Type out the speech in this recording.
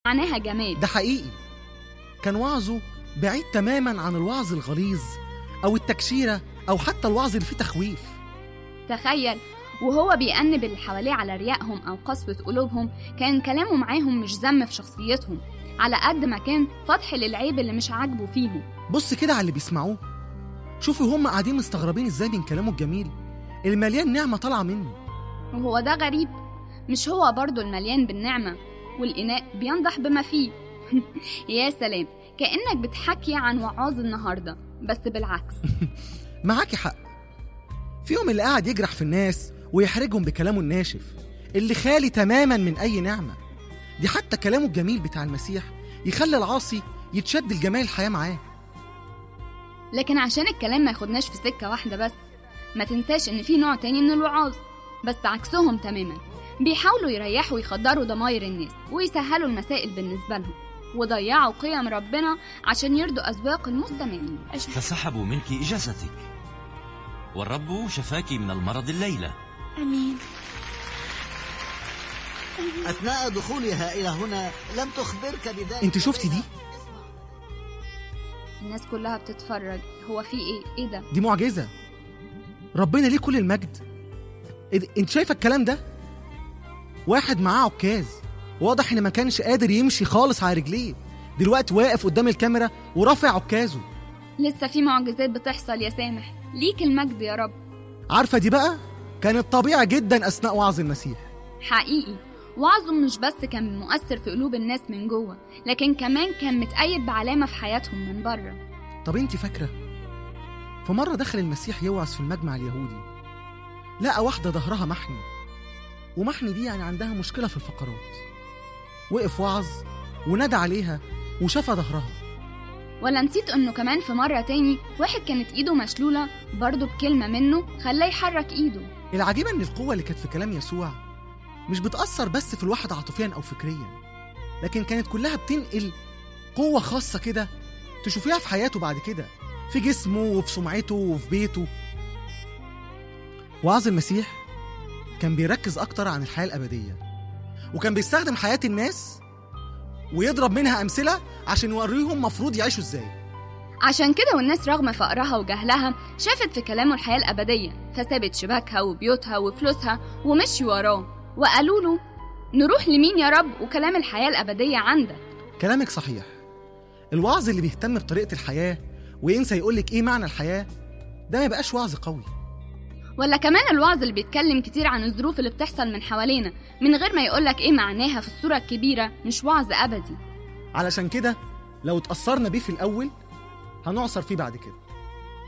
معناها جمال ده حقيقي كان وعظه بعيد تماما عن الوعظ الغليظ أو التكشيرة أو حتى الوعظ اللي فيه تخويف تخيل وهو بيأنب اللي حواليه على ريائهم أو قسوة قلوبهم كان كلامه معاهم مش ذم في شخصيتهم على قد ما كان فتح للعيب اللي مش عاجبه فيهم بص كده على اللي بيسمعوه شوفوا هم قاعدين مستغربين ازاي من كلامه الجميل المليان نعمة طالعة منه وهو ده غريب مش هو برضه المليان بالنعمة والإناء بينضح بما فيه يا سلام كأنك بتحكي عن وعاظ النهاردة بس بالعكس معاكي حق فيهم اللي قاعد يجرح في الناس ويحرجهم بكلامه الناشف اللي خالي تماما من أي نعمة دي حتى كلامه الجميل بتاع المسيح يخلي العاصي يتشد الجمال الحياة معاه لكن عشان الكلام ما ياخدناش في سكة واحدة بس ما تنساش إن في نوع تاني من الوعاظ بس عكسهم تماما بيحاولوا يريحوا ويخدروا ضماير الناس ويسهلوا المسائل بالنسبة لهم وضيعوا قيم ربنا عشان يرضوا أذواق المستمعين فسحبوا منك إجازتك والرب شفاك من المرض الليلة أمين أثناء دخولها إلى هنا لم تخبرك بذلك انت شفتي دي؟ الناس كلها بتتفرج هو في إيه؟ إيه ده؟ دي معجزة ربنا ليه كل المجد إيه ده؟ انت شايفة الكلام ده واحد معاه عكاز واضح ان ما كانش قادر يمشي خالص على رجليه دلوقتي واقف قدام الكاميرا ورافع عكازه لسه في معجزات بتحصل يا سامح ليك المجد يا رب عارفة دي بقى كانت طبيعي جدا أثناء وعظ المسيح حقيقي وعظه مش بس كان مؤثر في قلوب الناس من جوه لكن كمان كان متأيد بعلامة في حياتهم من بره طب انت فاكرة في مرة دخل المسيح يوعظ في المجمع اليهودي لقى واحدة ظهرها محني ومحني دي يعني عندها مشكلة في الفقرات وقف وعظ ونادى عليها وشفى ظهرها ولا نسيت انه كمان في مرة تاني واحد كانت ايده مشلولة برضه بكلمة منه خلاه يحرك ايده العجيب ان القوة اللي كانت في كلام يسوع مش بتأثر بس في الواحد عاطفيا أو فكريا لكن كانت كلها بتنقل قوة خاصة كده تشوفيها في حياته بعد كده في جسمه وفي سمعته وفي بيته وعظ المسيح كان بيركز أكتر عن الحياة الأبدية وكان بيستخدم حياة الناس ويضرب منها أمثلة عشان يوريهم مفروض يعيشوا إزاي عشان كده والناس رغم فقرها وجهلها شافت في كلامه الحياة الأبدية فسابت شباكها وبيوتها وفلوسها ومشي وراه وقالوا له نروح لمين يا رب وكلام الحياة الأبدية عندك كلامك صحيح الوعظ اللي بيهتم بطريقة الحياة وينسى يقولك إيه معنى الحياة ده ما يبقاش وعظ قوي ولا كمان الوعظ اللي بيتكلم كتير عن الظروف اللي بتحصل من حوالينا من غير ما يقولك ايه معناها في الصورة الكبيرة مش وعظ أبدي علشان كده لو اتأثرنا بيه في الأول هنعصر فيه بعد كده